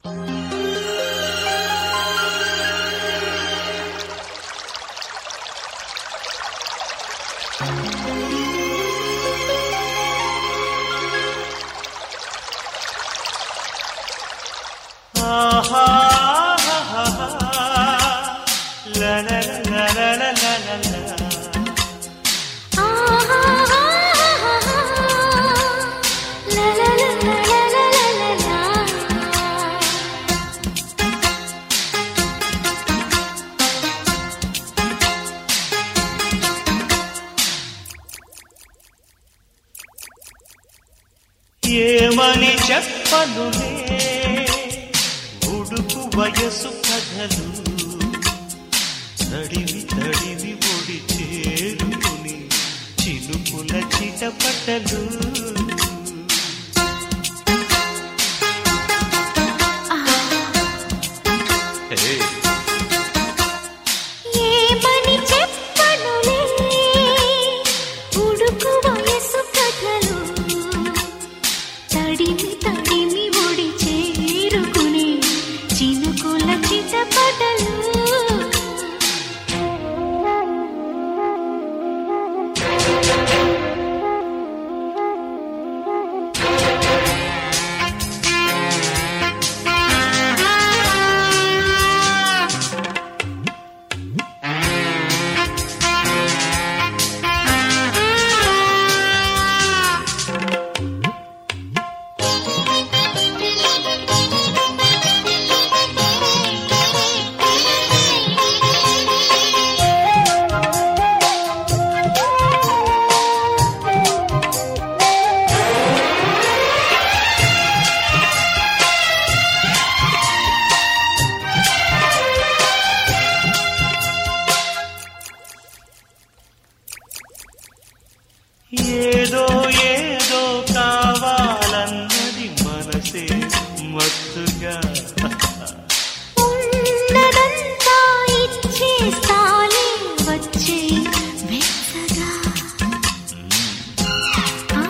ఏమని చెప్పనులే ఉడుకు వయసు కథలు తడివి తడివి ఒడి చేరుకుని చిలుకుల చిటపటలు హే ఏమని చెప్పనులే ఉడుకు వయసు కథలు తడిమి తడిమి ఒడి చేరుకుని చినుకుల చిటపటలు ఏదో ఏదో కావాలన్నది మనసే మత్తుగా ఉన్నదంతా ఇచ్చేస్తాలే వచ్చే వెచ్చగా ఆ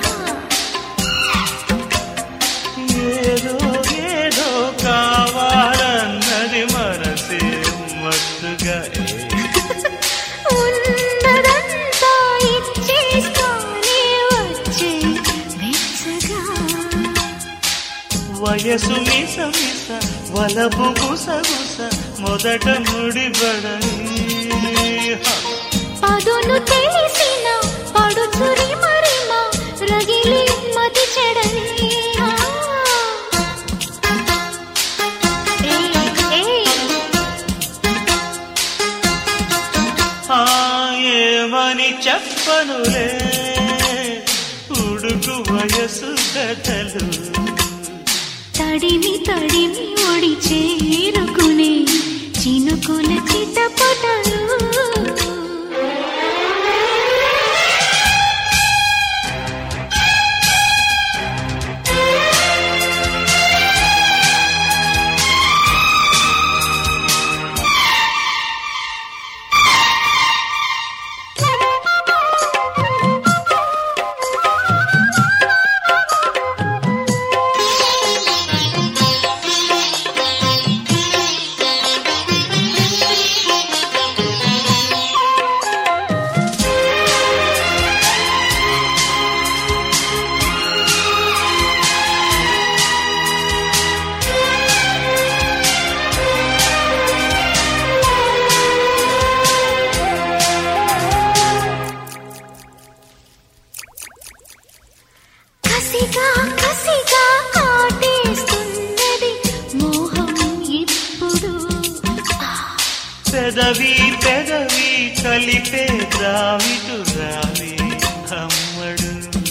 ఏదో ఏదో కావాలన్నది మనసే మత్తుగా ఉన్నదంతా ఇచ్చేస్తానే వచ్చే వెచ్చగా వయసు మిస మిస వలపు గుస గుస మొదట ముడిబడని పదును తెలిసిన పడుచురి మరిమ రగిలి మతి చెడని ఆ. ఏయ్, ఏయ్, ఆ ఏమని చెప్పనులే ఉడుకు వయసు కథలు తడిమి తడిమి ఒడి చేరుకునే చినుకుల చిటపటలు కసిగా కసిగా కాటేస్తున్నది మోహం ఇప్పుడు ఆ, పెదవి పెదవి కలిపే రావిటు రావి అమ్మడు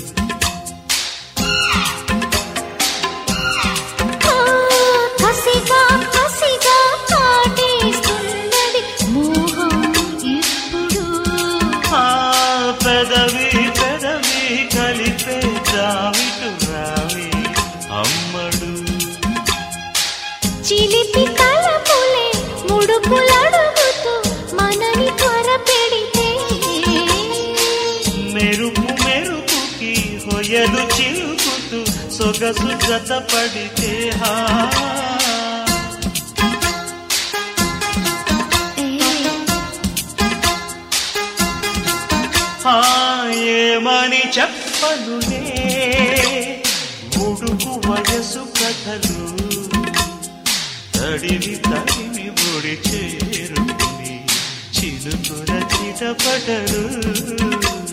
ఆ, కసిగా కసిగా కాటేస్తున్నది మోహం ఇప్పుడు ఆ పెదవి పెదవి కలిపే రావిటు రావి అమ్మడు చిలిపి తలపులే ముడుపులడుగుతూ మనని త్వర పెడితే మెరుపు మెరుపుకి హొయలు చిలుకుతూ సొగసు జత పడితే హా చెప్పనులే ముడుకు వయసు కథలు తడివి తడివి ముడి చేరుకుని చిలుకుల చిటపటలు